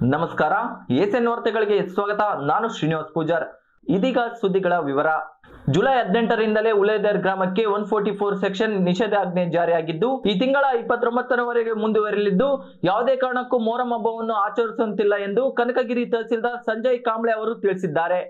ನಮಸ್ಕಾರ ಎಸ್ಎನ್ ವಾರ್ತೆಗಳಿಗೆ ಸ್ವಾಗತ ನಾನು ಶ್ರೀನಿವಾಸ್ ಪೂಜಾರ್ ಇದೀಗ ಸುದ್ದಿಗಳ ವಿವರ ಜುಲೈ ಹದಿನೆಂಟರಿಂದಲೇ ಉಲೇದರ್ ಗ್ರಾಮಕ್ಕೆ ಒನ್ ಫೋರ್ಟಿ ಫೋರ್ ಸೆಕ್ಷನ್ ನಿಷೇಧಾಜ್ಞೆ ಜಾರಿಯಾಗಿದ್ದು ಈ ತಿಂಗಳ ಇಪ್ಪತ್ತೊಂಬತ್ತರವರೆಗೆ ಮುಂದುವರಿಲಿದ್ದು ಯಾವುದೇ ಕಾರಣಕ್ಕೂ ಮೊಹರಂ ಹಬ್ಬವನ್ನು ಆಚರಿಸುವಂತಿಲ್ಲ ಎಂದು ಕನಕಗಿರಿ ತಹಸೀಲ್ದಾರ್ ಸಂಜಯ್ ಕಾಂಬ್ಳೆ ಅವರು ತಿಳಿಸಿದ್ದಾರೆ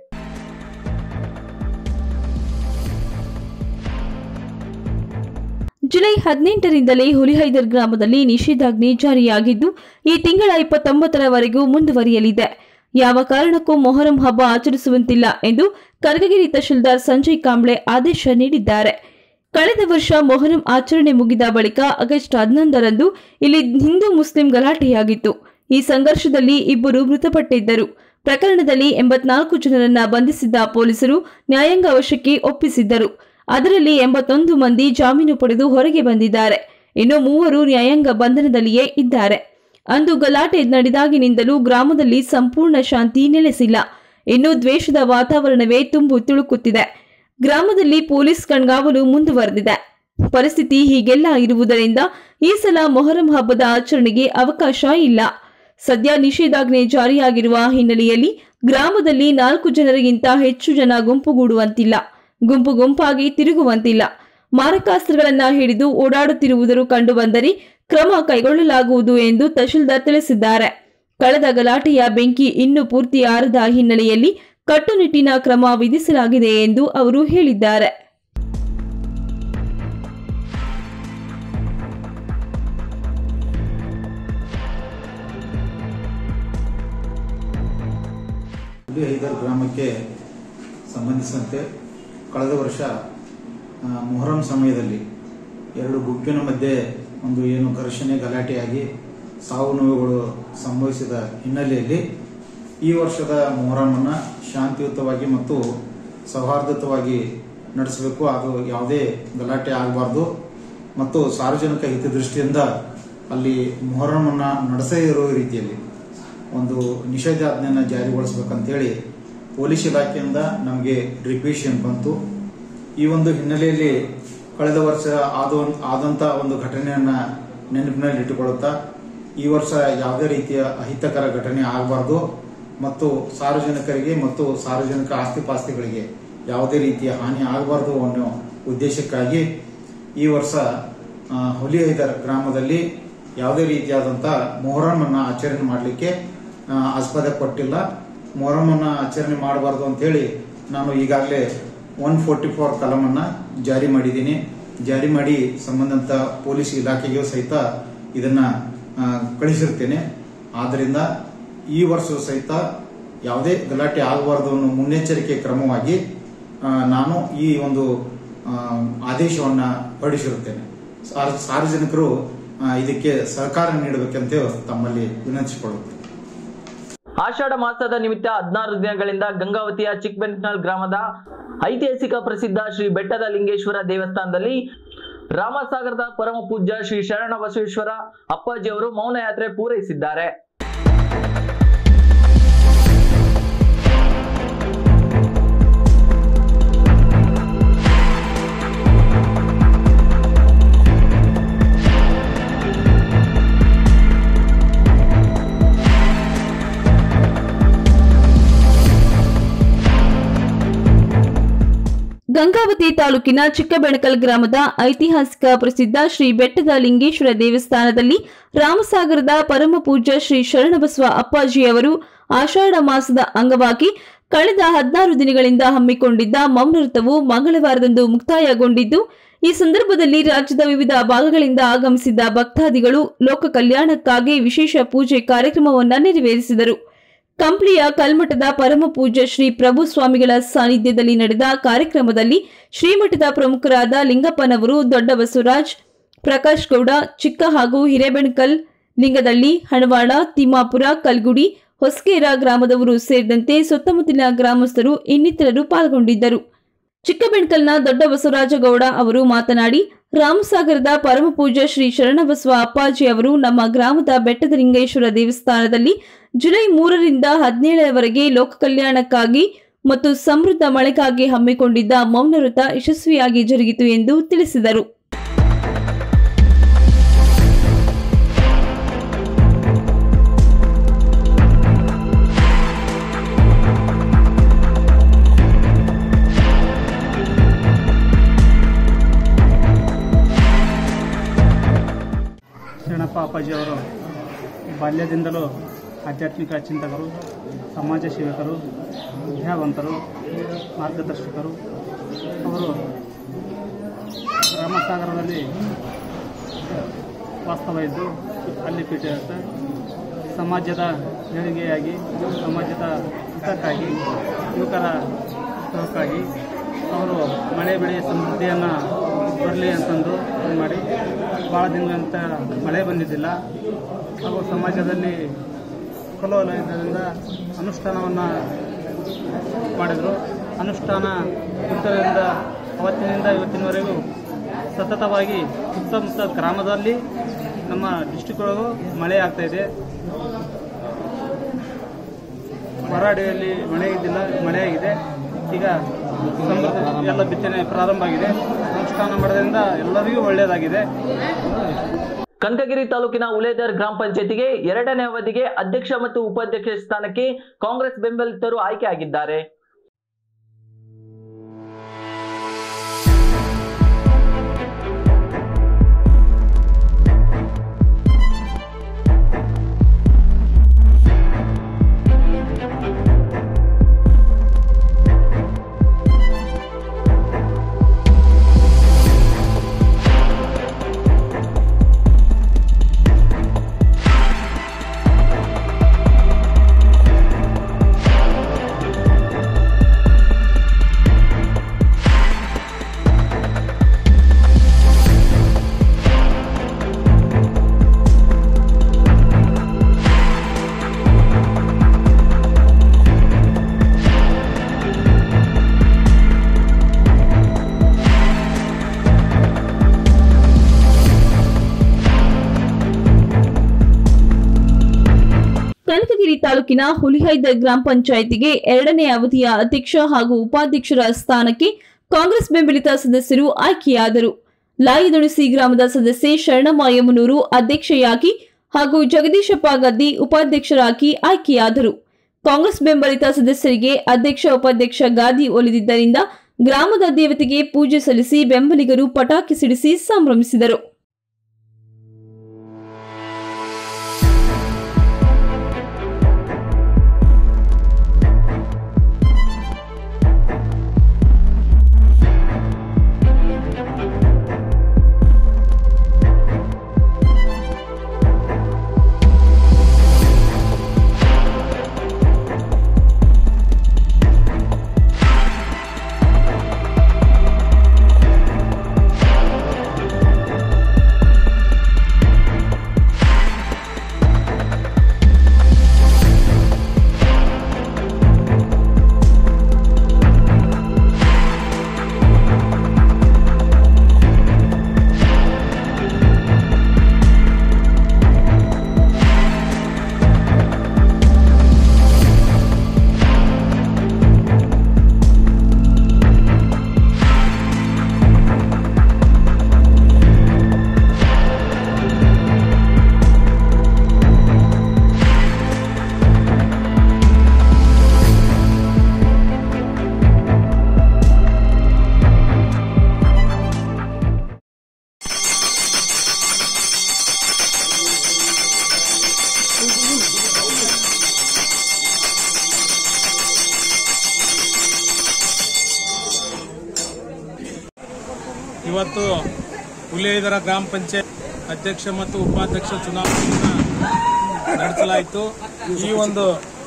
ಜುಲೈ ಹದಿನೆಂಟರಿಂದಲೇ ಹುಲಿಹೈದರ್ ಗ್ರಾಮದಲ್ಲಿ ನಿಷೇಧಾಜ್ಞೆ ಜಾರಿಯಾಗಿದ್ದು ಈ ತಿಂಗಳ ಇಪ್ಪತ್ತೊಂಬತ್ತರವರೆಗೂ ಮುಂದುವರಿಯಲಿದೆ ಯಾವ ಕಾರಣಕ್ಕೂ ಮೊಹರಂ ಹಬ್ಬ ಆಚರಿಸುವಂತಿಲ್ಲ ಎಂದು ಕನಕಗಿರಿ ತಹಶೀಲ್ದಾರ್ ಸಂಜಯ್ ಕಾಂಬ್ಳೆ ಆದೇಶ ನೀಡಿದ್ದಾರೆ ಕಳೆದ ವರ್ಷ ಮೊಹರಂ ಆಚರಣೆ ಮುಗಿದ ಬಳಿಕ ಆಗಸ್ಟ್ ಹನ್ನೊಂದರಂದು ಇಲ್ಲಿ ಹಿಂದೂ ಮುಸ್ಲಿಂ ಗಲಾಟೆಯಾಗಿತ್ತು ಈ ಸಂಘರ್ಷದಲ್ಲಿ ಇಬ್ಬರು ಮೃತಪಟ್ಟಿದ್ದರು ಪ್ರಕರಣದಲ್ಲಿ ಎಂಬತ್ನಾಲ್ಕು ಜನರನ್ನ ಬಂಧಿಸಿದ್ದ ಪೊಲೀಸರು ನ್ಯಾಯಾಂಗ ವಶಕ್ಕೆ ಒಪ್ಪಿಸಿದ್ದರು ಅದರಲ್ಲಿ ಎಂಬತ್ತೊಂದು ಮಂದಿ ಜಾಮೀನು ಪಡೆದು ಹೊರಗೆ ಬಂದಿದ್ದಾರೆ ಇನ್ನು ಮೂವರು ನ್ಯಾಯಾಂಗ ಬಂಧನದಲ್ಲಿಯೇ ಇದ್ದಾರೆ ಅಂದು ಗಲಾಟೆ ನಡೆದಾಗಿನಿಂದಲೂ ಗ್ರಾಮದಲ್ಲಿ ಸಂಪೂರ್ಣ ಶಾಂತಿ ನೆಲೆಸಿಲ್ಲ ಇನ್ನು ದ್ವೇಷದ ವಾತಾವರಣವೇ ತುಂಬು ತುಳುಕುತ್ತಿದೆ ಗ್ರಾಮದಲ್ಲಿ ಪೊಲೀಸ್ ಕಣ್ಗಾವಲು ಮುಂದುವರೆದಿದೆ ಪರಿಸ್ಥಿತಿ ಹೀಗೆಲ್ಲ ಇರುವುದರಿಂದ ಈ ಸಲ ಮೊಹರಂ ಹಬ್ಬದ ಆಚರಣೆಗೆ ಅವಕಾಶ ಇಲ್ಲ ಸದ್ಯ ನಿಷೇಧಾಜ್ಞೆ ಜಾರಿಯಾಗಿರುವ ಹಿನ್ನೆಲೆಯಲ್ಲಿ ಗ್ರಾಮದಲ್ಲಿ ನಾಲ್ಕು ಜನರಿಗಿಂತ ಹೆಚ್ಚು ಜನ ಗುಂಪುಗೂಡುವಂತಿಲ್ಲ ಗುಂಪು ಗುಂಪಾಗಿ ತಿರುಗುವಂತಿಲ್ಲ ಮಾರಕಾಸ್ತ್ರಗಳನ್ನ ಹಿಡಿದು ಓಡಾಡುತ್ತಿರುವುದರು ಕಂಡುಬಂದರೆ ಕ್ರಮ ಕೈಗೊಳ್ಳಲಾಗುವುದು ಎಂದು ತಹಶೀಲ್ದಾರ್ ತಿಳಿಸಿದ್ದಾರೆ ಕಳೆದ ಗಲಾಟೆಯ ಬೆಂಕಿ ಇನ್ನೂ ಪೂರ್ತಿ ಆರದ ಹಿನ್ನೆಲೆಯಲ್ಲಿ ಕಟ್ಟುನಿಟ್ಟಿನ ಕ್ರಮ ವಿಧಿಸಲಾಗಿದೆ ಎಂದು ಅವರು ಹೇಳಿದ್ದಾರೆ ಹುಲಿ ಹೈದರ್ ಗ್ರಾಮಕ್ಕೆ ಸಂಬಂಧಿಸಿದಂತೆ ಕಳೆದ ವರ್ಷ ಆ, ಮೊಹರಂ ಸಮಯದಲ್ಲಿ ಎರಡು ಗುಂಪಿನ ಮಧ್ಯೆ ಒಂದು ಏನು ಘರ್ಷಣೆ ಗಲಾಟೆಯಾಗಿ ಸಾವು ನೋವುಗಳು ಸಂಭವಿಸಿದ ಹಿನ್ನೆಲೆಯಲ್ಲಿ ಈ ವರ್ಷದ ಮೊಹರಮನ್ನು ಶಾಂತಿಯುತವಾಗಿ ಮತ್ತು ಸೌಹಾರ್ದಯುತವಾಗಿ ನಡೆಸಬೇಕು ಅದು ಯಾವುದೇ ಗಲಾಟೆ ಆಗಬಾರ್ದು ಮತ್ತು ಸಾರ್ವಜನಿಕ ಹಿತದೃಷ್ಟಿಯಿಂದ ಅಲ್ಲಿ ಮೊಹರಮನ್ನು ನಡೆಸದೇ ಇರೋ ರೀತಿಯಲ್ಲಿ ಒಂದು ನಿಷೇಧಾಜ್ಞೆಯನ್ನು ಜಾರಿಗೊಳಿಸಬೇಕಂತೇಳಿ ಪೊಲೀಸ್ ಇಲಾಖೆಯಿಂದ ನಮಗೆ ರಿಕ್ವೇಷನ್ ಬಂತು ಈ ಒಂದು ಹಿನ್ನೆಲೆಯಲ್ಲಿ ಕಳೆದ ವರ್ಷ ಆದ ಆದಂಥ ಒಂದು ಘಟನೆಯನ್ನು ನೆನಪಿನಲ್ಲಿ ಇಟ್ಟುಕೊಳ್ಳುತ್ತಾ ಈ ವರ್ಷ ಯಾವುದೇ ರೀತಿಯ ಅಹಿತಕರ ಘಟನೆ ಆಗಬಾರ್ದು ಮತ್ತು ಸಾರ್ವಜನಿಕರಿಗೆ ಮತ್ತು ಸಾರ್ವಜನಿಕ ಆಸ್ತಿಪಾಸ್ತಿಗಳಿಗೆ ಯಾವುದೇ ರೀತಿಯ ಹಾನಿ ಆಗಬಾರ್ದು ಅನ್ನೋ ಉದ್ದೇಶಕ್ಕಾಗಿ ಈ ವರ್ಷ ಆ, ಹುಲಿಹೈದರ್ ಗ್ರಾಮದಲ್ಲಿ ಯಾವುದೇ ರೀತಿಯಾದಂಥ ಮೊಹರಮನ್ನು ಆಚರಣೆ ಮಾಡಲಿಕ್ಕೆ ಆಸ್ಪದ ಕೊಟ್ಟಿಲ್ಲ ಮೊಹರಮನ್ನು ಆಚರಣೆ ಮಾಡಬಾರ್ದು ಅಂತೇಳಿ ನಾನು ಈಗಾಗಲೇ ಒನ್ ಫೋರ್ಟಿ ಫೋರ್ ಕಲಮನ್ನು ಜಾರಿ ಮಾಡಿದ್ದೀನಿ ಜಾರಿ ಮಾಡಿ ಸಂಬಂಧಂತ ಪೊಲೀಸ್ ಇಲಾಖೆಗೂ ಸಹಿತ ಇದನ್ನ ಆ, ಕಳಿಸಿರ್ತೇನೆ ಆದ್ದರಿಂದ ಈ ವರ್ಷ ಸಹಿತ ಯಾವುದೇ ಗಲಾಟೆ ಆಗಬಾರ್ದು ಅನ್ನೋ ಮುನ್ನೆಚ್ಚರಿಕೆ ಕ್ರಮವಾಗಿ ಆ, ನಾನು ಈ ಒಂದು ಆ, ಆದೇಶವನ್ನ ಹೊರಡಿಸಿರುತ್ತೇನೆ ಸಾರ್- ಸಾರ್ವಜನಿಕರು ಆ, ಇದಕ್ಕೆ ಸಹಕಾರ ನೀಡಬೇಕಂತ ತಮ್ಮಲ್ಲಿ ವಿನಂತಿಸಿಕೊಳ್ಳುತ್ತೇನೆ ಆಷಾಢ ಮಾಸದ ನಿಮಿತ್ತ ಹದಿನಾರು ದಿನಗಳಿಂದ ಗಂಗಾವತಿಯ ಚಿಕ್ಕಬೆಂಟ್ನಲ್ ಗ್ರಾಮದ ಐತಿಹಾಸಿಕ ಪ್ರಸಿದ್ಧ ಶ್ರೀ ಬೆಟ್ಟದ ಲಿಂಗೇಶ್ವರ ದೇವಸ್ಥಾನದಲ್ಲಿ ರಾಮಸಾಗರದ ಪರಮ ಪೂಜ್ಯ ಶ್ರೀ ಶರಣ ಬಸವೇಶ್ವರ ಅಪ್ಪಾಜಿ ಅವರು ಮೌನ ಯಾತ್ರೆ ಪೂರೈಸಿದ್ದಾರೆ ಗಂಗಾವತಿ ತಾಲೂಕಿನ ಚಿಕ್ಕಬೆಣಕಲ್ ಗ್ರಾಮದ ಐತಿಹಾಸಿಕ ಪ್ರಸಿದ್ಧ ಶ್ರೀ ಬೆಟ್ಟದ ಲಿಂಗೇಶ್ವರ ದೇವಸ್ಥಾನದಲ್ಲಿ ರಾಮಸಾಗರದ ಪರಮ ಪೂಜ್ಯ ಶ್ರೀ ಶರಣಬಸವ ಅಪ್ಪಾಜಿಯವರು ಆಷಾಢ ಮಾಸದ ಅಂಗವಾಗಿ ಕಳೆದ ಹದಿನಾರು ದಿನಗಳಿಂದ ಹಮ್ಮಿಕೊಂಡಿದ್ದ ಮೌನವ್ರತವು ಮಂಗಳವಾರದಂದು ಮುಕ್ತಾಯಗೊಂಡಿದ್ದು ಈ ಸಂದರ್ಭದಲ್ಲಿ ರಾಜ್ಯದ ವಿವಿಧ ಭಾಗಗಳಿಂದ ಆಗಮಿಸಿದ್ದ ಭಕ್ತಾದಿಗಳು ಲೋಕ ಕಲ್ಯಾಣಕ್ಕಾಗಿ ವಿಶೇಷ ಪೂಜೆ ಕಾರ್ಯಕ್ರಮವನ್ನ ನೆರವೇರಿಸಿದರು ಕಂಪ್ಲಿಯ ಕಲ್ಮಠದ ಪರಮ ಪೂಜ್ಯ ಶ್ರೀ ಪ್ರಭು ಸ್ವಾಮಿಗಳ ಸಾನ್ನಿಧ್ಯದಲ್ಲಿ ನಡೆದ ಕಾರ್ಯಕ್ರಮದಲ್ಲಿ ಶ್ರೀಮಠದ ಪ್ರಮುಖರಾದ ಲಿಂಗಪ್ಪನವರು ದೊಡ್ಡ ಬಸವರಾಜ್ ಪ್ರಕಾಶ್ ಗೌಡ ಚಿಕ್ಕ ಹಾಗೂ ಹಿರೇಬೆಣಕಲ್ ಲಿಂಗದಳ್ಳಿ ಹಣವಾಡ ತಿಮ್ಮಾಪುರ ಕಲ್ಗುಡಿ ಹೊಸಕೇರ ಗ್ರಾಮದವರು ಸೇರಿದಂತೆ ಸುತ್ತಮುತ್ತಲಿನ ಗ್ರಾಮಸ್ಥರು ಇನ್ನಿತರರು ಪಾಲ್ಗೊಂಡಿದ್ದರು ಚಿಕ್ಕಬೆಣಕಲ್ನ ದೊಡ್ಡ ಬಸವರಾಜಗೌಡ ಅವರು ಮಾತನಾಡಿ ರಾಮಸಾಗರದ ಪರಮಪೂಜ್ಯ ಶ್ರೀ ಶರಣಬಸವ ಅಪ್ಪಾಜಿ ಅವರು ನಮ್ಮ ಗ್ರಾಮದ ಬೆಟ್ಟದ ಲಿಂಗೇಶ್ವರ ದೇವಸ್ಥಾನದಲ್ಲಿ ಜುಲೈ ಮೂರರಿಂದ ಹದಿನೇಳರವರೆಗೆ ಲೋಕ ಕಲ್ಯಾಣಕ್ಕಾಗಿ ಮತ್ತು ಸಮೃದ್ಧ ಮಳೆಗಾಗಿ ಹಮ್ಮಿಕೊಂಡಿದ್ದ ಮೌನವ್ರತ ಯಶಸ್ವಿಯಾಗಿ ಜರುಗಿತು ಎಂದು ತಿಳಿಸಿದರು ಬಾಲ್ಯದಿಂದಲೂ ಆಧ್ಯಾತ್ಮಿಕ ಚಿಂತಕರು ಸಮಾಜ ಸೇವಕರು ವಿದ್ಯಾವಂತರು ಮಾರ್ಗದರ್ಶಕರು ಅವರು ರಾಮಸಾಗರದಲ್ಲಿ ವಾಸ್ತವ ಇದ್ದು ಅಲ್ಲಿ ಪೀಠ ಇರುತ್ತೆ ಸಮಾಜದ ಏಳಿಗೆಯಾಗಿ ಸಮಾಜದ ಹಿತಕ್ಕಾಗಿ ಯುವಕರ ಹಿತಕ್ಕಾಗಿ ಅವರು ಮಳೆ ಬೆಳೆ ಸಮೃದ್ಧಿಯನ್ನು ಬರಲಿ ಅಂತಂದು ಇದು ಮಾಡಿ ಭಾಳ ದಿನದಂತ ಮಳೆ ಬಂದಿದ್ದಿಲ್ಲ ಹಾಗೂ ಸಮಾಜದಲ್ಲಿ ಕಲೋಲ ಇದ್ದರಿಂದ ಅನುಷ್ಠಾನವನ್ನು ಮಾಡಿದರು ಅನುಷ್ಠಾನ ಉತ್ತರದಿಂದ ಅವತ್ತಿನಿಂದ ಇವತ್ತಿನವರೆಗೂ ಸತತವಾಗಿ ಸುತ್ತಮುತ್ತ ಗ್ರಾಮದಲ್ಲಿ ನಮ್ಮ ಡಿಸ್ಟಿಕ್ ಒಳಗೂ ಮಳೆ ಆಗ್ತಾ ಇದೆ ಹೊರಾಡಿಯಲ್ಲಿ ಮಳೆ ಇದ್ದಿಲ್ಲ ಮಳೆ ಆಗಿದೆ ಈಗ ಸಮೃದ್ಧಿ ಎಲ್ಲ ಬಿತ್ತನೆ ಪ್ರಾರಂಭ ಆಗಿದೆ ಅನುಷ್ಠಾನ ಮಾಡೋದ್ರಿಂದ ಎಲ್ಲರಿಗೂ ಒಳ್ಳೆಯದಾಗಿದೆ ಕನಕಗಿರಿ ತಾಲೂಕಿನ ಉಲೇದರ್ ಗ್ರಾಮ ಪಂಚಾಯತಿಗೆ ಎರಡನೇ ಅವಧಿಗೆ ಅಧ್ಯಕ್ಷ ಮತ್ತು ಉಪಾಧ್ಯಕ್ಷ ಸ್ಥಾನಕ್ಕೆ ಕಾಂಗ್ರೆಸ್ ಬೆಂಬಲಿತರು ಆಯ್ಕೆಯಾಗಿದ್ದಾರೆ ಕನಕಗಿರಿ ತಾಲೂಕಿನ ಹುಲಿಹೈದ ಗ್ರಾಮ ಪಂಚಾಯಿತಿಗೆ ಎರಡನೇ ಅವಧಿಯ ಅಧ್ಯಕ್ಷ ಹಾಗೂ ಉಪಾಧ್ಯಕ್ಷರ ಸ್ಥಾನಕ್ಕೆ ಕಾಂಗ್ರೆಸ್ ಬೆಂಬಲಿತ ಸದಸ್ಯರು ಆಯ್ಕೆಯಾದರು ಲಾಯಿದೊಣಸಿ ಗ್ರಾಮದ ಸದಸ್ಯೆ ಶರಣಮ್ಮ ಯಮನೂರು ಅಧ್ಯಕ್ಷೆಯಾಗಿ ಹಾಗೂ ಜಗದೀಶಪ್ಪ ಗದ್ದಿ ಉಪಾಧ್ಯಕ್ಷರಾಗಿ ಆಯ್ಕೆಯಾದರು ಕಾಂಗ್ರೆಸ್ ಬೆಂಬಲಿತ ಸದಸ್ಯರಿಗೆ ಅಧ್ಯಕ್ಷ ಉಪಾಧ್ಯಕ್ಷ ಗಾದಿ ಒಲಿದಿದ್ದರಿಂದ ಗ್ರಾಮದ ದೇವತೆಗೆ ಪೂಜೆ ಸಲ್ಲಿಸಿ ಬೆಂಬಲಿಗರು ಪಟಾಕಿ ಸಿಡಿಸಿ ಸಂಭ್ರಮಿಸಿದರು ಇವತ್ತು ಹುಲಿಯದರ ಗ್ರಾಮ ಪಂಚಾಯತ್ ಅಧ್ಯಕ್ಷ ಮತ್ತು ಉಪಾಧ್ಯಕ್ಷ ಚುನಾವಣೆಯನ್ನು ನಡೆಸಲಾಯಿತು ಈ ಒಂದು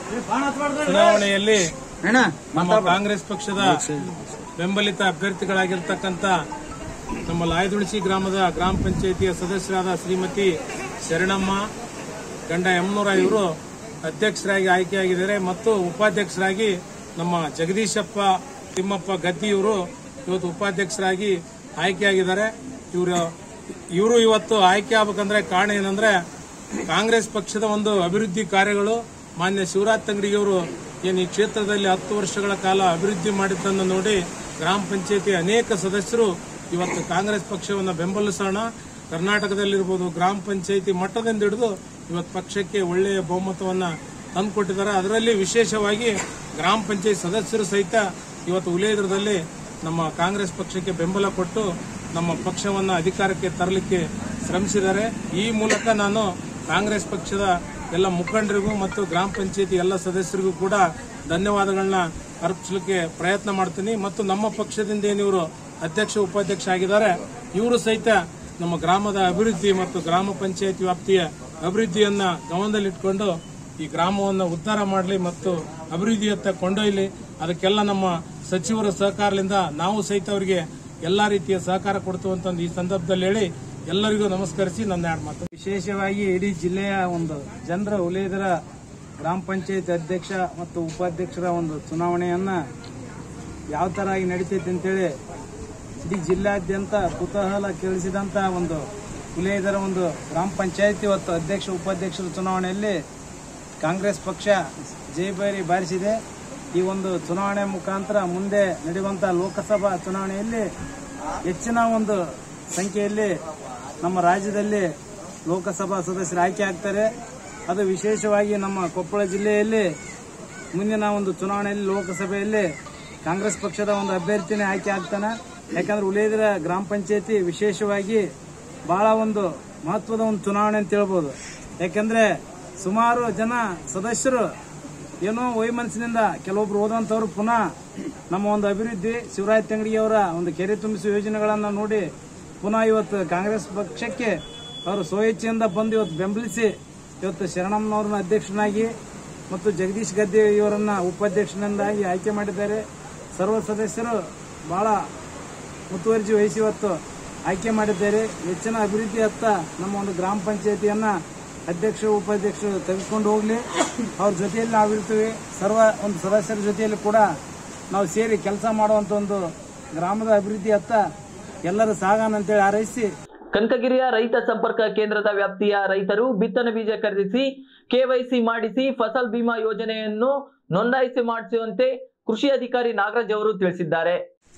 ಚುನಾವಣೆಯಲ್ಲಿ ನಮ್ಮ ಕಾಂಗ್ರೆಸ್ ಪಕ್ಷದ ಬೆಂಬಲಿತ ಅಭ್ಯರ್ಥಿಗಳಾಗಿರ್ತಕ್ಕಂಥ ನಮ್ಮ ಲಾಯದುಣಸಿ ಗ್ರಾಮದ ಗ್ರಾಮ ಪಂಚಾಯಿತಿಯ ಸದಸ್ಯರಾದ ಶ್ರೀಮತಿ ಶರಣಮ್ಮ ಗಂಡ ಯಮನೂರ ಇವರು ಅಧ್ಯಕ್ಷರಾಗಿ ಆಯ್ಕೆಯಾಗಿದ್ದಾರೆ ಮತ್ತು ಉಪಾಧ್ಯಕ್ಷರಾಗಿ ನಮ್ಮ ಜಗದೀಶಪ್ಪ ತಿಮ್ಮಪ್ಪ ಗದ್ದಿ ಇವರು ಇವತ್ತು ಉಪಾಧ್ಯಕ್ಷರಾಗಿ ಆಯ್ಕೆಯಾಗಿದ್ದಾರೆ ಇವರು ಇವರು ಇವತ್ತು ಆಯ್ಕೆ ಆಗ್ಬೇಕಂದ್ರೆ ಕಾರಣ ಏನಂದ್ರೆ ಕಾಂಗ್ರೆಸ್ ಪಕ್ಷದ ಒಂದು ಅಭಿವೃದ್ಧಿ ಕಾರ್ಯಗಳು ಮಾನ್ಯ ಶಿವರಾಜ್ ತಂಗಡಿಯವರು ಏನು ಈ ಕ್ಷೇತ್ರದಲ್ಲಿ ಹತ್ತು ವರ್ಷಗಳ ಕಾಲ ಅಭಿವೃದ್ಧಿ ಮಾಡಿದ್ದನ್ನು ನೋಡಿ ಗ್ರಾಮ ಪಂಚಾಯತಿ ಅನೇಕ ಸದಸ್ಯರು ಇವತ್ತು ಕಾಂಗ್ರೆಸ್ ಪಕ್ಷವನ್ನು ಬೆಂಬಲಿಸೋಣ ಕರ್ನಾಟಕದಲ್ಲಿರ್ಬೋದು ಗ್ರಾಮ ಪಂಚಾಯತಿ ಮಟ್ಟದಿಂದ ಹಿಡಿದು ಇವತ್ತು ಪಕ್ಷಕ್ಕೆ ಒಳ್ಳೆಯ ಬಹುಮತವನ್ನು ತಂದುಕೊಟ್ಟಿದ್ದಾರೆ ಅದರಲ್ಲಿ ವಿಶೇಷವಾಗಿ ಗ್ರಾಮ ಪಂಚಾಯತ್ ಸದಸ್ಯರು ಸಹಿತ ಇವತ್ತು ಉಲೇದ್ರದಲ್ಲಿ ನಮ್ಮ ಕಾಂಗ್ರೆಸ್ ಪಕ್ಷಕ್ಕೆ ಬೆಂಬಲ ಕೊಟ್ಟು ನಮ್ಮ ಪಕ್ಷವನ್ನು ಅಧಿಕಾರಕ್ಕೆ ತರಲಿಕ್ಕೆ ಶ್ರಮಿಸಿದ್ದಾರೆ ಈ ಮೂಲಕ ನಾನು ಕಾಂಗ್ರೆಸ್ ಪಕ್ಷದ ಎಲ್ಲ ಮುಖಂಡರಿಗೂ ಮತ್ತು ಗ್ರಾಮ ಪಂಚಾಯತಿ ಎಲ್ಲ ಸದಸ್ಯರಿಗೂ ಕೂಡ ಧನ್ಯವಾದಗಳನ್ನ ಅರ್ಪಿಸಲಿಕ್ಕೆ ಪ್ರಯತ್ನ ಮಾಡ್ತೀನಿ ಮತ್ತು ನಮ್ಮ ಪಕ್ಷದಿಂದ ಏನಿವರು ಅಧ್ಯಕ್ಷ ಉಪಾಧ್ಯಕ್ಷ ಆಗಿದ್ದಾರೆ ಇವರು ಸಹಿತ ನಮ್ಮ ಗ್ರಾಮದ ಅಭಿವೃದ್ಧಿ ಮತ್ತು ಗ್ರಾಮ ಪಂಚಾಯತಿ ವ್ಯಾಪ್ತಿಯ ಅಭಿವೃದ್ಧಿಯನ್ನ ಗಮನದಲ್ಲಿಟ್ಕೊಂಡು ಈ ಗ್ರಾಮವನ್ನು ಉದ್ಧಾರ ಮಾಡಲಿ ಮತ್ತು ಅಭಿವೃದ್ಧಿಯತ್ತ ಕೊಂಡೊಯ್ಯಲಿ ಅದಕ್ಕೆಲ್ಲ ನಮ್ಮ ಸಚಿವರ ಸಹಕಾರದಿಂದ ನಾವು ಸಹಿತ ಅವರಿಗೆ ಎಲ್ಲಾ ರೀತಿಯ ಸಹಕಾರ ಕೊಡ್ತೀವಿ ಅಂತ ಈ ಸಂದರ್ಭದಲ್ಲಿ ಹೇಳಿ ಎಲ್ಲರಿಗೂ ನಮಸ್ಕರಿಸಿ ನನ್ನ ಎರಡು ಮಾತು ವಿಶೇಷವಾಗಿ ಇಡೀ ಜಿಲ್ಲೆಯ ಒಂದು ಜನರ ಉಲೇದರ ಗ್ರಾಮ ಪಂಚಾಯತ್ ಅಧ್ಯಕ್ಷ ಮತ್ತು ಉಪಾಧ್ಯಕ್ಷರ ಒಂದು ಚುನಾವಣೆಯನ್ನ ಯಾವ ತರ ಆಗಿ ನಡೀತೈತೆ ಅಂತೇಳಿ ಇಡೀ ಜಿಲ್ಲಾದ್ಯಂತ ಕುತೂಹಲ ಕೇಳಿಸಿದಂತ ಒಂದು ಉಲೇದರ ಒಂದು ಗ್ರಾಮ ಪಂಚಾಯತಿ ಮತ್ತು ಅಧ್ಯಕ್ಷ ಉಪಾಧ್ಯಕ್ಷರ ಚುನಾವಣೆಯಲ್ಲಿ ಕಾಂಗ್ರೆಸ್ ಪಕ್ಷ ಜಯಭೇರಿ ಬಾರಿಸಿದೆ ಈ ಒಂದು ಚುನಾವಣೆ ಮುಖಾಂತರ ಮುಂದೆ ನಡೆಯುವಂತ ಲೋಕಸಭಾ ಚುನಾವಣೆಯಲ್ಲಿ ಹೆಚ್ಚಿನ ಒಂದು ಸಂಖ್ಯೆಯಲ್ಲಿ ನಮ್ಮ ರಾಜ್ಯದಲ್ಲಿ ಲೋಕಸಭಾ ಸದಸ್ಯರು ಆಯ್ಕೆ ಆಗ್ತಾರೆ ಅದು ವಿಶೇಷವಾಗಿ ನಮ್ಮ ಕೊಪ್ಪಳ ಜಿಲ್ಲೆಯಲ್ಲಿ ಮುಂದಿನ ಒಂದು ಚುನಾವಣೆಯಲ್ಲಿ ಲೋಕಸಭೆಯಲ್ಲಿ ಕಾಂಗ್ರೆಸ್ ಪಕ್ಷದ ಒಂದು ಅಭ್ಯರ್ಥಿನೇ ಆಯ್ಕೆ ಆಗ್ತಾನೆ ಯಾಕಂದ್ರೆ ಉಳಿದಿರ ಗ್ರಾಮ ಪಂಚಾಯತಿ ವಿಶೇಷವಾಗಿ ಬಹಳ ಒಂದು ಮಹತ್ವದ ಒಂದು ಚುನಾವಣೆ ಅಂತ ಹೇಳ್ಬೋದು ಯಾಕಂದ್ರೆ ಸುಮಾರು ಜನ ಸದಸ್ಯರು ಏನೋ ವೈಮನಸ್ಸಿನಿಂದ ಕೆಲವೊಬ್ರು ಹೋದಂತವ್ರು ಪುನಃ ನಮ್ಮ ಒಂದು ಅಭಿವೃದ್ಧಿ ಶಿವರಾಜ್ ತಂಗಡಿ ಅವರ ಒಂದು ಕೆರೆ ತುಂಬಿಸುವ ಯೋಜನೆಗಳನ್ನ ನೋಡಿ ಪುನಃ ಇವತ್ತು ಕಾಂಗ್ರೆಸ್ ಪಕ್ಷಕ್ಕೆ ಅವರು ಸ್ವಇಚ್ಛೆಯಿಂದ ಬಂದು ಇವತ್ತು ಬೆಂಬಲಿಸಿ ಇವತ್ತು ಶರಣಮ್ಮನವ್ರನ್ನ ಅಧ್ಯಕ್ಷನಾಗಿ ಮತ್ತು ಜಗದೀಶ್ ಗದ್ದೆ ಇವರನ್ನ ಉಪಾಧ್ಯಕ್ಷನಿಂದಾಗಿ ಆಯ್ಕೆ ಮಾಡಿದ್ದಾರೆ ಸರ್ವ ಸದಸ್ಯರು ಬಹಳ ಮುತುವರ್ಜಿ ವಹಿಸಿ ಇವತ್ತು ಆಯ್ಕೆ ಮಾಡಿದ್ದಾರೆ ಹೆಚ್ಚಿನ ಅಭಿವೃದ್ಧಿ ಹತ್ತ ನಮ್ಮ ಒಂದು ಗ್ರಾಮ ಪಂಚಾಯತಿಯನ್ನ ಅಧ್ಯಕ್ಷರು ಉಪಾಧ್ಯಕ್ಷರು ತೆಗೆದುಕೊಂಡು ಹೋಗ್ಲಿ ಅವ್ರ ಜೊತೆಯಲ್ಲಿ ನಾವಿರ್ತೀವಿ ಸರ್ವ ಒಂದು ಸದಸ್ಯರ ಜೊತೆಯಲ್ಲಿ ಕೂಡ ನಾವು ಸೇರಿ ಕೆಲಸ ಮಾಡುವಂತ ಒಂದು ಗ್ರಾಮದ ಅಭಿವೃದ್ಧಿ ಹತ್ತ ಎಲ್ಲರೂ ಸಾಗೋಣ ಅಂತೇಳಿ ಹಾರೈಸಿ ಕನಕಗಿರಿಯ ರೈತ ಸಂಪರ್ಕ ಕೇಂದ್ರದ ವ್ಯಾಪ್ತಿಯ ರೈತರು ಬಿತ್ತನೆ ಬೀಜ ಖರೀದಿಸಿ ಕೆವೈಸಿ ಮಾಡಿಸಿ ಫಸಲ್ ಬಿಮಾ ಯೋಜನೆಯನ್ನು ನೋಂದಾಯಿಸಿ ಮಾಡಿಸುವಂತೆ ಕೃಷಿ ಅಧಿಕಾರಿ ನಾಗರಾಜ್ ಅವರು ತಿಳಿಸಿದ್ದಾರೆ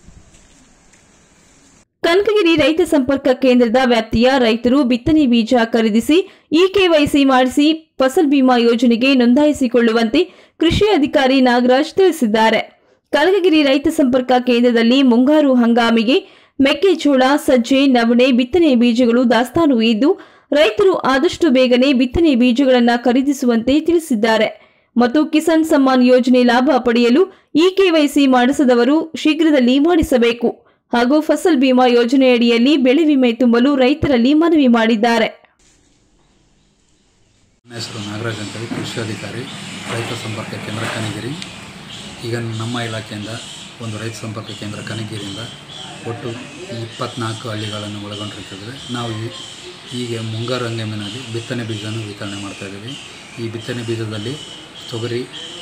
ಕನಕಗಿರಿ ರೈತ ಸಂಪರ್ಕ ಕೇಂದ್ರದ ವ್ಯಾಪ್ತಿಯ ರೈತರು ಬಿತ್ತನೆ ಬೀಜ ಖರೀದಿಸಿ ಇ ಕೆವೈಸಿ ಮಾಡಿಸಿ ಫಸಲ್ ಬಿಮಾ ಯೋಜನೆಗೆ ನೋಂದಾಯಿಸಿಕೊಳ್ಳುವಂತೆ ಕೃಷಿ ಅಧಿಕಾರಿ ನಾಗರಾಜ್ ತಿಳಿಸಿದ್ದಾರೆ ಕನಕಗಿರಿ ರೈತ ಸಂಪರ್ಕ ಕೇಂದ್ರದಲ್ಲಿ ಮುಂಗಾರು ಹಂಗಾಮಿಗೆ ಮೆಕ್ಕೆಜೋಳ ಸಜ್ಜೆ ನವಣೆ ಬಿತ್ತನೆ ಬೀಜಗಳು ದಾಸ್ತಾನು ಇದ್ದು ರೈತರು ಆದಷ್ಟು ಬೇಗನೆ ಬಿತ್ತನೆ ಬೀಜಗಳನ್ನು ಖರೀದಿಸುವಂತೆ ತಿಳಿಸಿದ್ದಾರೆ ಮತ್ತು ಕಿಸಾನ್ ಸಮ್ಮಾನ್ ಯೋಜನೆ ಲಾಭ ಪಡೆಯಲು ಇ ಕೆವೈಸಿ ಮಾಡಿಸದವರು ಶೀಘ್ರದಲ್ಲಿ ಮಾಡಿಸಬೇಕು ಹಾಗೂ ಫಸಲ್ ಬಿಮಾ ಯೋಜನೆಯಡಿಯಲ್ಲಿ ಬೆಳೆ ವಿಮೆ ತುಂಬಲು ರೈತರಲ್ಲಿ ಮನವಿ ಮಾಡಿದ್ದಾರೆ ನನ್ನ ಹೆಸರು ನಾಗರಾಜ್ ಅಂತೇಳಿ ಕೃಷಿ ಅಧಿಕಾರಿ ರೈತ ಸಂಪರ್ಕ ಕೇಂದ್ರ ಕನಗಿರಿ ಈಗ ನಮ್ಮ ಇಲಾಖೆಯಿಂದ ಒಂದು ರೈತ ಸಂಪರ್ಕ ಕೇಂದ್ರ ಕನಗಿರಿಯಿಂದ ಒಟ್ಟು ಇಪ್ಪತ್ನಾಲ್ಕು ಹಳ್ಳಿಗಳನ್ನು ಒಳಗೊಂಡಿರ್ತದೆ ನಾವು ಈ- ಈಗ ಮುಂಗಾರು ಹಂಗಾಮಿನಲ್ಲಿ ಬಿತ್ತನೆ ಬೀಜನ ವಿತರಣೆ ಮಾಡ್ತಾಯಿದ್ದೀವಿ ಈ ಬಿತ್ತನೆ ಬೀಜದಲ್ಲಿ ತೊಗರಿ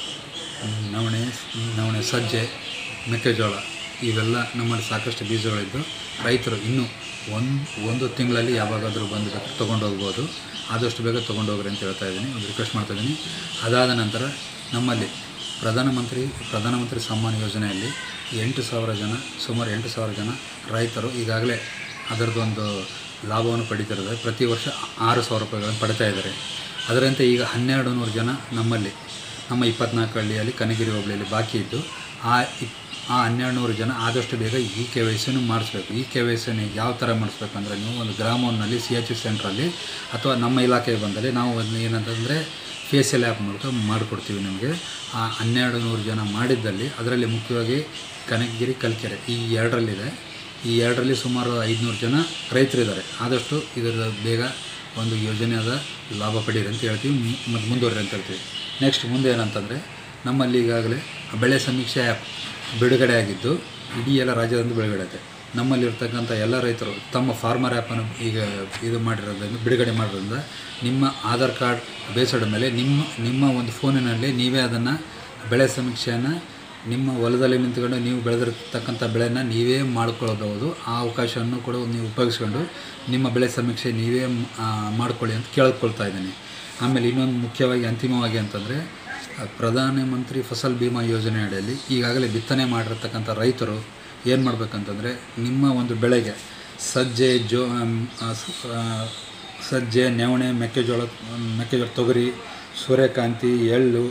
ಮ್, ನವಣೆ ನವಣೆ ಸಜ್ಜೆ ಮೆಕ್ಕೆಜೋಳ ಇವೆಲ್ಲ ನಮ್ಮಲ್ಲಿ ಸಾಕಷ್ಟು ಬೀಜಗಳಿದ್ದು ರೈತರು ಇನ್ನೂ ಒಂದು ಒಂದು ತಿಂಗಳಲ್ಲಿ ಯಾವಾಗಾದರೂ ಬಂದು ಬೇಕಾದ್ರೆ ತೊಗೊಂಡು ಹೋಗ್ಬೋದು ಆದಷ್ಟು ಬೇಗ ತೊಗೊಂಡು ಹೋಗ್ರಿ ಅಂತ ಹೇಳ್ತಾ ಇದ್ದೀನಿ ಒಂದು ರಿಕ್ವೆಸ್ಟ್ ಮಾಡ್ತಾ ಇದ್ದೀನಿ ಅದಾದ ನಂತರ ನಮ್ಮಲ್ಲಿ ಪ್ರಧಾನಮಂತ್ರಿ ಪ್ರಧಾನಮಂತ್ರಿ ಸಮ್ಮಾನ್ ಯೋಜನೆಯಲ್ಲಿ ಎಂಟು ಸಾವಿರ ಜನ ಸುಮಾರು ಎಂಟು ಸಾವಿರ ಜನ ರೈತರು ಈಗಾಗಲೇ ಅದರದ್ದೊಂದು ಲಾಭವನ್ನು ಪಡಿತಿದ್ದಾರೆ ಪ್ರತಿ ವರ್ಷ ಆರು ಸಾವಿರ ರೂಪಾಯಿಗಳನ್ನು ಪಡಿತಾ ಇದ್ದಾರೆ ಅದರಂತೆ ಈಗ ಹನ್ನೆರಡು ನೂರು ಜನ ನಮ್ಮಲ್ಲಿ ನಮ್ಮ ಇಪ್ಪತ್ನಾಲ್ಕು ಹಳ್ಳಿಯಲ್ಲಿ ಕನಗಿರಿ ಹೋಬಳಿಯಲ್ಲಿ ಬಾಕಿ ಇದ್ದು ಆ ಇಪ್ ಆ ಹನ್ನೆರಡು ನೂರು ಜನ ಆದಷ್ಟು ಬೇಗ ಈ ಕೆ ವೈ ಸಿನೂ ಮಾಡಿಸ್ಬೇಕು ಈ ಕೆ ವೈ ಸಿನ ಯಾವ ಥರ ಮಾಡಿಸ್ಬೇಕು ಅಂದರೆ ನೀವು ಒಂದು ಗ್ರಾಮವನ್ನಲ್ಲಿ ಸಿ ಎಚ್ ಸಿ ಸೆಂಟ್ರಲ್ಲಿ ಅಥವಾ ನಮ್ಮ ಇಲಾಖೆಗೆ ಬಂದಲ್ಲಿ ನಾವು ಅದನ್ನ ಏನಂತಂದರೆ ಫೇಶಿಯಲ್ ಆ್ಯಪ್ ಮೂಲಕ ಮಾಡಿಕೊಡ್ತೀವಿ ನಿಮಗೆ ಆ ಹನ್ನೆರಡು ನೂರು ಜನ ಮಾಡಿದ್ದಲ್ಲಿ ಅದರಲ್ಲಿ ಮುಖ್ಯವಾಗಿ ಕನಕಗಿರಿ ಕಲ್ಕೆರೆ ಈ ಎರಡರಲ್ಲಿದೆ ಈ ಎರಡರಲ್ಲಿ ಸುಮಾರು ಐದುನೂರು ಜನ ರೈತರಿದ್ದಾರೆ ಆದಷ್ಟು ಇದರ ಬೇಗ ಒಂದು ಯೋಜನೆಯಾದ ಲಾಭ ಪಡೀರಿ ಅಂತ ಹೇಳ್ತೀವಿ ಮತ್ತು ಮುಂದುವರಿ ಅಂತ ಹೇಳ್ತೀವಿ ನೆಕ್ಸ್ಟ್ ಮುಂದೆ ಏನಂತಂದರೆ ನಮ್ಮಲ್ಲಿ ಈಗಾಗಲೇ ಬೆಳೆ ಸಮೀಕ್ಷೆ ಆ್ಯಪ್ ಬಿಡುಗಡೆ ಆಗಿದ್ದು ಇಡೀ ಎಲ್ಲ ರಾಜ್ಯದಿಂದ ಬಿಡುಗಡೆ ಇದೆ ನಮ್ಮಲ್ಲಿರ್ತಕ್ಕಂಥ ಎಲ್ಲ ರೈತರು ತಮ್ಮ ಫಾರ್ಮರ್ ಆ್ಯಪನ್ನು ಈಗ ಇದು ಮಾಡಿರೋದ್ರಿಂದ ಬಿಡುಗಡೆ ಮಾಡೋದ್ರಿಂದ ನಿಮ್ಮ ಆಧಾರ್ ಕಾರ್ಡ್ ಬೇಸಡ ಮೇಲೆ ನಿಮ್ಮ ನಿಮ್ಮ ಒಂದು ಫೋನಿನಲ್ಲಿ ನೀವೇ ಅದನ್ನು ಬೆಳೆ ಸಮೀಕ್ಷೆಯನ್ನು ನಿಮ್ಮ ಹೊಲದಲ್ಲಿ ನಿಂತ್ಕೊಂಡು ನೀವು ಬೆಳೆದಿರ್ತಕ್ಕಂಥ ಬೆಳೆನ ನೀವೇ ಮಾಡ್ಕೊಳ್ಳಬಹುದು ಆ ಅವಕಾಶವನ್ನು ಕೂಡ ನೀವು ಉಪಯೋಗಿಸ್ಕೊಂಡು ನಿಮ್ಮ ಬೆಳೆ ಸಮೀಕ್ಷೆ ನೀವೇ ಆ, ಮಾಡ್ಕೊಳ್ಳಿ ಅಂತ ಕೇಳ್ಕೊಳ್ತಾ ಇದ್ದೀನಿ ಆಮೇಲೆ ಇನ್ನೊಂದು ಮುಖ್ಯವಾಗಿ ಅಂತಿಮವಾಗಿ ಅಂತಂದರೆ ಪ್ರಧಾನಮಂತ್ರಿ ಫಸಲ್ ಬಿಮಾ ಯೋಜನೆ ಅಡಿಯಲ್ಲಿ ಈಗಾಗಲೇ ಬಿತ್ತನೆ ಮಾಡಿರ್ತಕ್ಕಂಥ ರೈತರು ಏನು ಮಾಡಬೇಕಂತಂದರೆ ನಿಮ್ಮ ಒಂದು ಬೆಳೆಗೆ ಸಜ್ಜೆ ಜೋ ಆಮ್, ಆ, ಸ- ಆ, ಸಜ್ಜೆ ನವಣೆ ಮೆಕ್ಕೆಜೋಳ ಮೆಕ್ಕೆಜೋಳ ತೊಗರಿ ಸೂರ್ಯಕಾಂತಿ ಎಳ್ಳು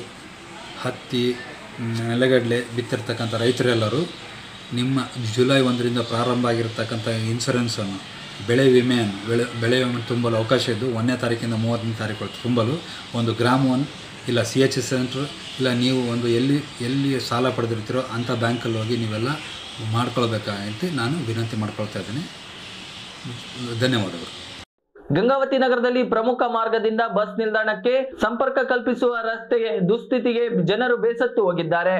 ಹತ್ತಿ ನೆಲಗಡಲೆ ಬಿತ್ತಿರ್ತಕ್ಕಂಥ ರೈತರೆಲ್ಲರೂ ನಿಮ್ಮ ಜುಲೈ ಒಂದರಿಂದ ಪ್ರಾರಂಭ ಆಗಿರ್ತಕ್ಕಂಥ ಇನ್ಸೂರೆನ್ಸನ್ನು ಬೆಳೆ ವಿಮೆಯನ್ನು ಬೆಳೆ ಬೆಳೆ ವಿಮೆ ತುಂಬಲು ಅವಕಾಶ ಇದ್ದು ಒಂದನೇ ತಾರೀಕಿಂದ ಮೂವತ್ತನೇ ತಾರೀಕು ತುಂಬಲು ಒಂದು ಗ್ರಾಮ್ ಒನ್ ಇಲ್ಲ ಸಿ ಎಚ್ ಎಸ್ ಸೆಂಟ್ರ್ ಇಲ್ಲ ನೀವು ಒಂದು ಎಲ್ಲಿ ಎಲ್ಲಿ ಸಾಲ ಪಡೆದಿರ್ತೀರೋ ಅಂಥ ಬ್ಯಾಂಕಲ್ಲಿ ಹೋಗಿ ನೀವೆಲ್ಲ ಮಾಡ್ಕೊಳ್ಬೇಕಾಗಿ ನಾನು ವಿನಂತಿ ಮಾಡ್ಕೊಳ್ತಾ ಇದ್ದೀನಿ ಧನ್ಯವಾದಗಳು ಗಂಗಾವತಿ ನಗರದಲ್ಲಿ ಪ್ರಮುಖ ಮಾರ್ಗದಿಂದ ಬಸ್ ನಿಲ್ದಾಣಕ್ಕೆ ಸಂಪರ್ಕ ಕಲ್ಪಿಸುವ ರಸ್ತೆಗೆ ದುಸ್ಥಿತಿಗೆ ಜನರು ಬೇಸತ್ತು ಹೋಗಿದ್ದಾರೆ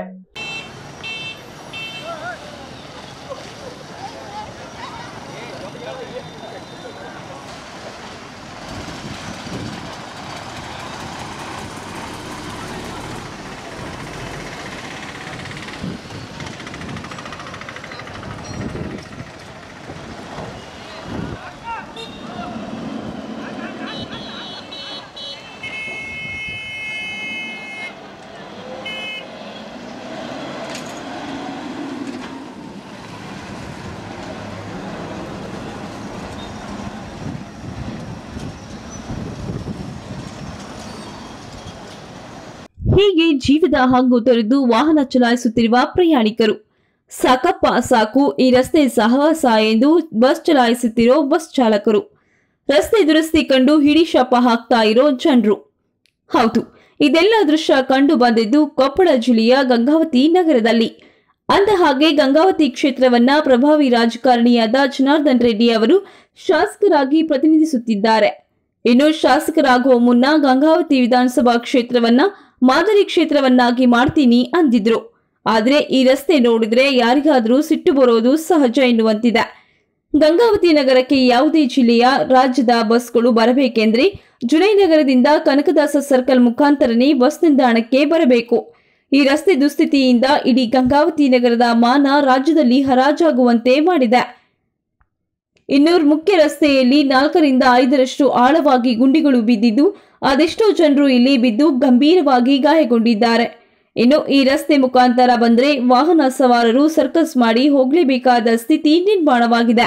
ಹೀಗೆ ಜೀವದ ಹಂಗು ತೊರೆದು ವಾಹನ ಚಲಾಯಿಸುತ್ತಿರುವ ಪ್ರಯಾಣಿಕರು ಸಾಕಪ್ಪ ಸಾಕು ಈ ರಸ್ತೆ ಸಹವಾಸ ಎಂದು ಬಸ್ ಚಲಾಯಿಸುತ್ತಿರೋ ಬಸ್ ಚಾಲಕರು ರಸ್ತೆ ದುರಸ್ತಿ ಕಂಡು ಹಿಡಿ ಶಾಪ ಹಾಕ್ತಾ ಇರೋ ಜನರು ಹೌದು ಇದೆಲ್ಲ ದೃಶ್ಯ ಕಂಡು ಬಂದಿದ್ದು ಕೊಪ್ಪಳ ಜಿಲ್ಲೆಯ ಗಂಗಾವತಿ ನಗರದಲ್ಲಿ ಅಂದ ಹಾಗೆ ಗಂಗಾವತಿ ಕ್ಷೇತ್ರವನ್ನ ಪ್ರಭಾವಿ ರಾಜಕಾರಣಿಯಾದ ಜನಾರ್ದನ್ ರೆಡ್ಡಿ ಅವರು ಶಾಸಕರಾಗಿ ಪ್ರತಿನಿಧಿಸುತ್ತಿದ್ದಾರೆ ಇನ್ನು ಶಾಸಕರಾಗುವ ಮುನ್ನ ಗಂಗಾವತಿ ವಿಧಾನಸಭಾ ಕ್ಷೇತ್ರವನ್ನ ಮಾದರಿ ಕ್ಷೇತ್ರವನ್ನಾಗಿ ಮಾಡ್ತೀನಿ ಅಂದಿದ್ರು ಆದ್ರೆ ಈ ರಸ್ತೆ ನೋಡಿದ್ರೆ ಯಾರಿಗಾದ್ರೂ ಸಿಟ್ಟು ಬರೋದು ಸಹಜ ಎನ್ನುವಂತಿದೆ ಗಂಗಾವತಿ ನಗರಕ್ಕೆ ಯಾವುದೇ ಜಿಲ್ಲೆಯ ರಾಜ್ಯದ ಬಸ್ಗಳು ಬರಬೇಕೆಂದ್ರೆ ಜುನೈನಗರದಿಂದ ಕನಕದಾಸ ಸರ್ಕಲ್ ಮುಖಾಂತರನೇ ಬಸ್ ನಿಲ್ದಾಣಕ್ಕೆ ಬರಬೇಕು ಈ ರಸ್ತೆ ದುಸ್ಥಿತಿಯಿಂದ ಇಡೀ ಗಂಗಾವತಿ ನಗರದ ಮಾನ ರಾಜ್ಯದಲ್ಲಿ ಹರಾಜಾಗುವಂತೆ ಮಾಡಿದೆ ಇನ್ನು ಮುಖ್ಯ ರಸ್ತೆಯಲ್ಲಿ ನಾಲ್ಕರಿಂದ ಐದರಷ್ಟು ಆಳವಾಗಿ ಗುಂಡಿಗಳು ಬಿದ್ದಿದ್ದು ಅದೆಷ್ಟೋ ಜನರು ಇಲ್ಲಿ ಬಿದ್ದು ಗಂಭೀರವಾಗಿ ಗಾಯಗೊಂಡಿದ್ದಾರೆ ಇನ್ನು ಈ ರಸ್ತೆ ಮುಖಾಂತರ ಬಂದ್ರೆ ವಾಹನ ಸವಾರರು ಸರ್ಕಸ್ ಮಾಡಿ ಹೋಗಲೇಬೇಕಾದ ಸ್ಥಿತಿ ನಿರ್ಮಾಣವಾಗಿದೆ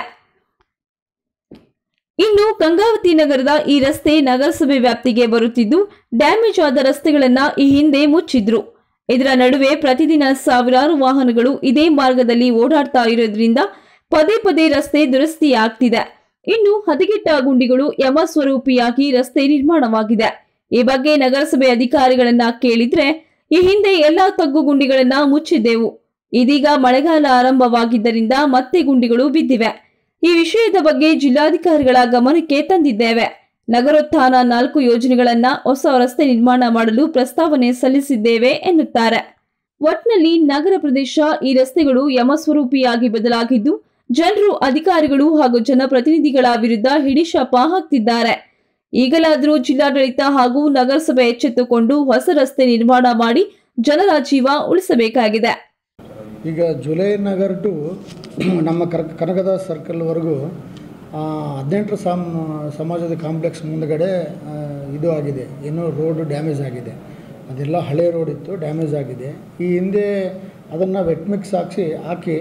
ಇನ್ನು ಗಂಗಾವತಿ ನಗರದ ಈ ರಸ್ತೆ ನಗರಸಭೆ ವ್ಯಾಪ್ತಿಗೆ ಬರುತ್ತಿದ್ದು ಡ್ಯಾಮೇಜ್ ಆದ ರಸ್ತೆಗಳನ್ನ ಈ ಹಿಂದೆ ಮುಚ್ಚಿದ್ರು ಇದರ ನಡುವೆ ಪ್ರತಿದಿನ ಸಾವಿರಾರು ವಾಹನಗಳು ಇದೇ ಮಾರ್ಗದಲ್ಲಿ ಓಡಾಡ್ತಾ ಇರೋದ್ರಿಂದ ಪದೇ ಪದೇ ರಸ್ತೆ ದುರಸ್ತಿ ಆಗ್ತಿದೆ ಇನ್ನು ಹದಗೆಟ್ಟ ಗುಂಡಿಗಳು ಯಮ ಸ್ವರೂಪಿಯಾಗಿ ರಸ್ತೆ ನಿರ್ಮಾಣವಾಗಿದೆ ಈ ಬಗ್ಗೆ ನಗರಸಭೆ ಅಧಿಕಾರಿಗಳನ್ನ ಕೇಳಿದ್ರೆ ಈ ಹಿಂದೆ ಎಲ್ಲಾ ತಗ್ಗು ಗುಂಡಿಗಳನ್ನ ಮುಚ್ಚಿದ್ದೆವು ಇದೀಗ ಮಳೆಗಾಲ ಆರಂಭವಾಗಿದ್ದರಿಂದ ಮತ್ತೆ ಗುಂಡಿಗಳು ಬಿದ್ದಿವೆ ಈ ವಿಷಯದ ಬಗ್ಗೆ ಜಿಲ್ಲಾಧಿಕಾರಿಗಳ ಗಮನಕ್ಕೆ ತಂದಿದ್ದೇವೆ ನಗರೋತ್ಥಾನ ನಾಲ್ಕು ಯೋಜನೆಗಳನ್ನ ಹೊಸ ರಸ್ತೆ ನಿರ್ಮಾಣ ಮಾಡಲು ಪ್ರಸ್ತಾವನೆ ಸಲ್ಲಿಸಿದ್ದೇವೆ ಎನ್ನುತ್ತಾರೆ ಒಟ್ನಲ್ಲಿ ನಗರ ಪ್ರದೇಶ ಈ ರಸ್ತೆಗಳು ಯಮಸ್ವರೂಪಿಯಾಗಿ ಬದಲಾಗಿದ್ದು ಜನರು ಅಧಿಕಾರಿಗಳು ಹಾಗೂ ಜನಪ್ರತಿನಿಧಿಗಳ ವಿರುದ್ಧ ಹಿಡಿಶಾಪ ಹಾಕ್ತಿದ್ದಾರೆ ಈಗಲಾದರೂ ಜಿಲ್ಲಾಡಳಿತ ಹಾಗೂ ನಗರಸಭೆ ಎಚ್ಚೆತ್ತುಕೊಂಡು ಹೊಸ ರಸ್ತೆ ನಿರ್ಮಾಣ ಮಾಡಿ ಜನರ ಜೀವ ಉಳಿಸಬೇಕಾಗಿದೆ ಈಗ ಜುಲೈ ನಗರ್ ಟು ನಮ್ಮ ಕರ್ ಕನಕದಾಸ್ ಸರ್ಕಲ್ವರೆಗೂ ಹದಿನೆಂಟರ ಸಾಮ್ ಸಮಾಜದ ಕಾಂಪ್ಲೆಕ್ಸ್ ಮುಂದಗಡೆ ಆ, ಇದು ಆಗಿದೆ ಏನೋ ರೋಡ್ ಡ್ಯಾಮೇಜ್ ಆಗಿದೆ ಅದೆಲ್ಲ ಹಳೆ ರೋಡ್ ಇತ್ತು ಡ್ಯಾಮೇಜ್ ಆಗಿದೆ ಈ ಹಿಂದೆ ಅದನ್ನು ವೆಟ್ ಮಿಕ್ಸ್ ಹಾಕ್ಸಿ ಹಾಕಿ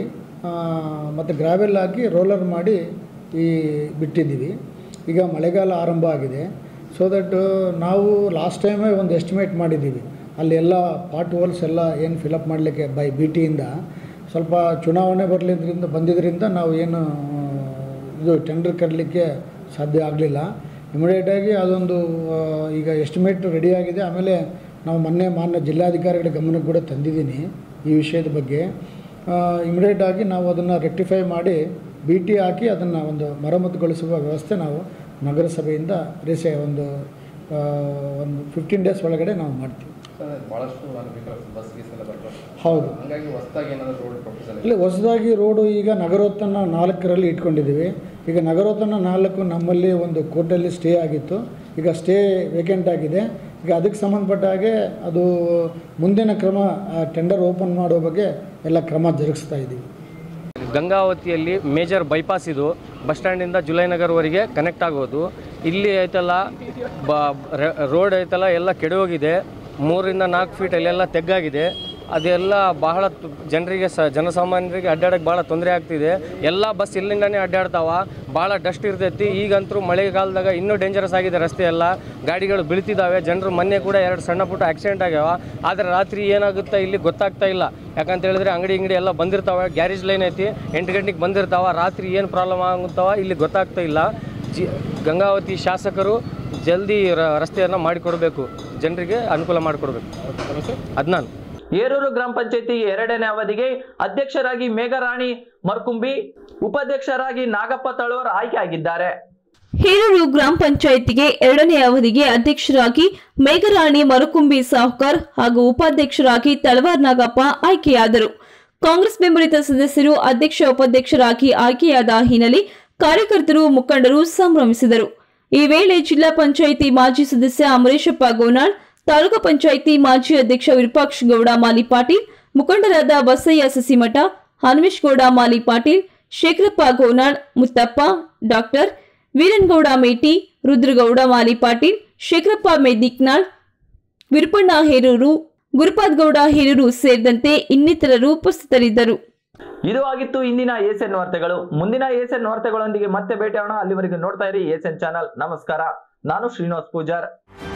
ಮತ್ತು ಗ್ರಾವೆಲ್ ಹಾಕಿ ರೋಲರ್ ಮಾಡಿ ಈ ಬಿಟ್ಟಿದ್ದೀವಿ ಈಗ ಮಳೆಗಾಲ ಆರಂಭ ಆಗಿದೆ ಸೊ ದಟ್ ನಾವು ಲಾಸ್ಟ್ ಟೈಮೇ ಒಂದು ಎಸ್ಟಿಮೇಟ್ ಮಾಡಿದ್ದೀವಿ ಅಲ್ಲಿ ಎಲ್ಲ ಪಾಟ್ ಹೋಲ್ಸ್ ಎಲ್ಲ ಏನು ಫಿಲಪ್ ಮಾಡಲಿಕ್ಕೆ ಬೈ ಬಿ ಟಿಯಿಂದ ಸ್ವಲ್ಪ ಚುನಾವಣೆ ಬರಲಿದ್ರಿಂದ ಬಂದಿದ್ದರಿಂದ ನಾವು ಏನು ಇದು ಟೆಂಡರ್ ಕಟ್ಟಲಿಕ್ಕೆ ಸಾಧ್ಯ ಆಗಲಿಲ್ಲ ಇಮಿಡಿಯೇಟಾಗಿ ಅದೊಂದು ಆ, ಈಗ ಎಸ್ಟಿಮೇಟ್ ರೆಡಿಯಾಗಿದೆ ಆಮೇಲೆ ನಾವು ಮೊನ್ನೆ ಮಾನ್ಯ ಜಿಲ್ಲಾಧಿಕಾರಿಗಳ ಗಮನಕ್ಕೆ ಕೂಡ ತಂದಿದ್ದೀನಿ ಈ ವಿಷಯದ ಬಗ್ಗೆ ಇಮಿಡಿಯೇಟಾಗಿ ನಾವು ಅದನ್ನು ರೆಕ್ಟಿಫೈ ಮಾಡಿ ಬಿ ಟಿ ಹಾಕಿ ಅದನ್ನು ಒಂದು ಮರಮ್ಮತುಗೊಳಿಸುವ ವ್ಯವಸ್ಥೆ ನಾವು ನಗರಸಭೆಯಿಂದ ರಿಸೆ ಒಂದು ಆ, ಒಂದು ಫಿಫ್ಟೀನ್ ಡೇಸ್ ಒಳಗಡೆ ನಾವು ಮಾಡ್ತೀವಿ ಭಾಳಷ್ಟು ಅನ್ಬೇಕು ಬಸ್ ಗೀಸ್ ಎಲ್ಲ ಬರ್ತಾರೆ ಹೌದು ಹಂಗಾಗಿ ಹೊಸದಾಗಿ ಏನಾದರೂ ರೋಡ್ ಪ್ರಪೋಸಲ್ ಇಲ್ಲಿ ಹೊಸದಾಗಿ ರೋಡು ಈಗ ನಗರೋತ್ಥಾನ ನಾಲ್ಕರಲ್ಲಿ ಇಟ್ಕೊಂಡಿದ್ದೀವಿ ಈಗ ನಗರೋತ್ಥಾನ ನಾಲ್ಕು ನಮ್ಮಲ್ಲಿ ಒಂದು ಕೋರ್ಟಲ್ಲಿ ಸ್ಟೇ ಆಗಿತ್ತು ಈಗ ಸ್ಟೇ ವೇಕೆಂಟ್ ಆಗಿದೆ ಈಗ ಅದಕ್ಕೆ ಸಂಬಂಧಪಟ್ಟ ಹಾಗೆ ಅದು ಮುಂದಿನ ಕ್ರಮ ಟೆಂಡರ್ ಓಪನ್ ಮಾಡೋ ಬಗ್ಗೆ ಎಲ್ಲ ಕ್ರಮ ಜರುಗಿಸ್ತಾ ಇದ್ದೀವಿ ಗಂಗಾವತಿಯಲ್ಲಿ ಮೇಜರ್ ಬೈಪಾಸ್ ಇದು ಬಸ್ ಸ್ಟ್ಯಾಂಡಿಂದ ಜುಲೈ ನಗರ್ವರೆಗೆ ಕನೆಕ್ಟ್ ಆಗೋದು ಇಲ್ಲಿ ಐತಲ್ಲ ಬ ರೋಡ್ ಐತಲ್ಲ ಎಲ್ಲ ಕೆಡೋಗಿದೆ ಮೂರರಿಂದ ನಾಲ್ಕು ಫೀಟ್ ಅಲ್ಲೆಲ್ಲ ತೆಗ್ಗಾಗಿದೆ ಅದೆಲ್ಲ ಬಹಳ ತು- ಜನರಿಗೆ ಸ ಜನಸಾಮಾನ್ಯರಿಗೆ ಅಡ್ಡಾಡಕ್ಕೆ ಭಾಳ ತೊಂದರೆ ಆಗ್ತಿದೆ ಎಲ್ಲ ಬಸ್ ಇಲ್ಲಿಂದನೇ ಅಡ್ಡಾಡ್ತಾವ ಭಾಳ ಡಸ್ಟ್ ಇರ್ತೈತಿ ಈಗಂತೂ ಮಳೆಗಾಲದಾಗ ಇನ್ನೂ ಡೇಂಜರಸ್ ಆಗಿದೆ ರಸ್ತೆ ಎಲ್ಲ ಗಾಡಿಗಳು ಬೀಳ್ತಿದ್ದಾವೆ ಜನರು ಮೊನ್ನೆ ಕೂಡ ಎರಡು ಸಣ್ಣ ಪುಟ್ಟ ಆಕ್ಸಿಡೆಂಟ್ ಆಗ್ಯಾವ ಆದರೆ ರಾತ್ರಿ ಏನಾಗುತ್ತೆ ಇಲ್ಲಿ ಗೊತ್ತಾಗ್ತಾ ಇಲ್ಲ ಯಾಕಂತ ಹೇಳಿದ್ರೆ ಅಂಗಡಿ ಅಂಗಡಿ ಎಲ್ಲ ಬಂದಿರ್ತಾವೆ ಗ್ಯಾರೇಜ್ ಲೈನ್ ಐತಿ ಎಂಟು ಗಂಟೆಗೆ ಬಂದಿರ್ತಾವ ರಾತ್ರಿ ಏನು ಪ್ರಾಬ್ಲಮ್ ಆಗುತ್ತಾವ ಇಲ್ಲಿ ಗೊತ್ತಾಗ್ತಾ ಇಲ್ಲ ಜಿ ಗಂಗಾವತಿ ಶಾಸಕರು ಜಲ್ದಿ ರ- ರಸ್ತೆಯನ್ನು ಮಾಡಿಕೊಡ್ಬೇಕು ಜನರಿಗೆ ಅನುಕೂಲ ಮಾಡಿಕೊಡ್ಬೇಕು ಅದ್ನಾನ್ ಏರೂರು ಗ್ರಾಮ ಪಂಚಾಯತಿ ಎರಡನೇ ಅವಧಿಗೆ ಅಧ್ಯಕ್ಷರಾಗಿ ಮೇಘರಾಣಿ ಮರ್ಕುಂಬಿ ಉಪಾಧ್ಯಕ್ಷರಾಗಿ ನಾಗಪ್ಪ ತಳವರ್ ಆಯ್ಕೆಯಾಗಿದ್ದಾರೆ ಹೇರೂರು ಗ್ರಾಮ ಪಂಚಾಯಿತಿಗೆ ಎರಡನೇ ಅವಧಿಗೆ ಅಧ್ಯಕ್ಷರಾಗಿ ಮೇಘರಾಣಿ ಮರುಕುಂಬಿ ಸಾಹುಕಾರ್ ಹಾಗೂ ಉಪಾಧ್ಯಕ್ಷರಾಗಿ ತಳವಾರ್ ನಾಗಪ್ಪ ಆಯ್ಕೆಯಾದರು ಕಾಂಗ್ರೆಸ್ ಬೆಂಬಲಿತ ಸದಸ್ಯರು ಅಧ್ಯಕ್ಷ ಉಪಾಧ್ಯಕ್ಷರಾಗಿ ಆಯ್ಕೆಯಾದ ಹಿನ್ನೆಲೆ ಕಾರ್ಯಕರ್ತರು ಮುಖಂಡರು ಸಂಭ್ರಮಿಸಿದರು ಈ ವೇಳೆ ಜಿಲ್ಲಾ ಪಂಚಾಯಿತಿ ಮಾಜಿ ಸದಸ್ಯ ಅಮರೇಶಪ್ಪ ಗೋನಾಳ್ ತಾಲೂಕು ಪಂಚಾಯಿತಿ ಮಾಜಿ ಅಧ್ಯಕ್ಷ ವಿರೂಪಾಕ್ಷ ಗೌಡ ಮಾಲಿ ಪಾಟೀಲ್ ಮುಖಂಡರಾದ ಬಸಯ್ಯ ಸಸಿಮಠ ಹನುಮೇಶ್ ಗೌಡ ಮಾಲಿ ಪಾಟೀಲ್ ಶೇಖರಪ್ಪ ಗೋನಾಳ್ ಮುತ್ತಪ್ಪ ಡಾಕ್ಟರ್ ವೀರನ್ಗೌಡ ಮೇಟಿ ರುದ್ರಗೌಡ ಮಾಲಿ ಪಾಟೀಲ್ ಶೇಖರಪ್ಪ ಮೆದಿಕ್ನಾಳ್ ವಿರುಪಣ್ಣ ಹೇರೂರು ಗುರುಪಾದ್ ಗೌಡ ಹೇರೂರು ಸೇರಿದಂತೆ ಇನ್ನಿತರರು ಉಪಸ್ಥಿತರಿದ್ದರು ಇದು ಆಗಿತ್ತು ಇಂದಿನ ಎನ್ ವಾರ್ತೆಗಳು ಮುಂದಿನ ಎನ್ ವಾರ್ತೆಗಳೊಂದಿಗೆ ಮತ್ತೆ ಭೇಟಿಯಾಗೋಣ ಅಲ್ಲಿವರೆಗೂ ನೋಡ್ತಾ ಇರಿ ಎನ್ ಚಾನಲ್ ನಮಸ್ಕಾರ ನಾನು ಶ್ರೀನಿವಾಸ್ ಪೂಜಾರ್